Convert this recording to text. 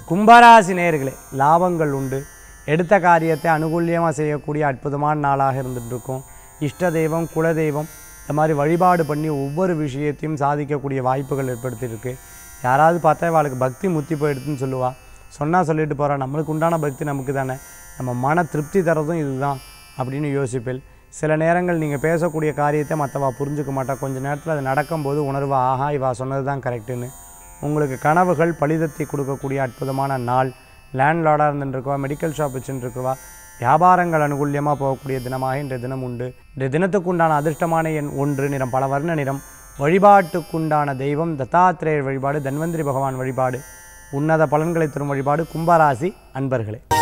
கும்பராசி நேயர்களே லாபங்கள் உண்டு எடுத்த காரியத்தை அனுகூல்யமாக செய்யக்கூடிய அற்புதமான நாளாக இருந்துட்டு இருக்கும் இஷ்ட தெய்வம் குலதெய்வம் இந்த மாதிரி வழிபாடு பண்ணி ஒவ்வொரு விஷயத்தையும் சாதிக்கக்கூடிய வாய்ப்புகள் ஏற்படுத்தியிருக்கு யாராவது பார்த்தா இவாளுக்கு பக்தி முத்தி போயிடுதுன்னு சொல்லுவா சொன்னால் சொல்லிட்டு போகிறா நம்மளுக்கு உண்டான பக்தி நமக்கு தானே நம்ம மன திருப்தி தரதும் இதுதான் அப்படின்னு யோசிப்பேன் சில நேரங்கள் நீங்கள் பேசக்கூடிய காரியத்தை மற்றவா புரிஞ்சுக்க மாட்டா கொஞ்ச நேரத்தில் அது நடக்கும்போது உணர்வா ஆஹா இவா சொன்னது தான் கரெக்டுன்னு உங்களுக்கு கனவுகள் பலிதத்தை கொடுக்கக்கூடிய அற்புதமான நாள் லேண்ட்லார்டாக இருந்துருக்கவா மெடிக்கல் ஷாப் வச்சுருக்கவா வியாபாரங்கள் அனுகூல்யமாக போகக்கூடிய தினமாக இன்றைய தினம் உண்டு இன்றைய தினத்துக்குண்டான அதிர்ஷ்டமான எண் ஒன்று நிறம் பல வர்ண நிறம் வழிபாட்டுக்குண்டான தெய்வம் தத்தாத்திரேயர் வழிபாடு தன்வந்திரி பகவான் வழிபாடு உன்னத பலன்களை தரும் வழிபாடு கும்பராசி அன்பர்களே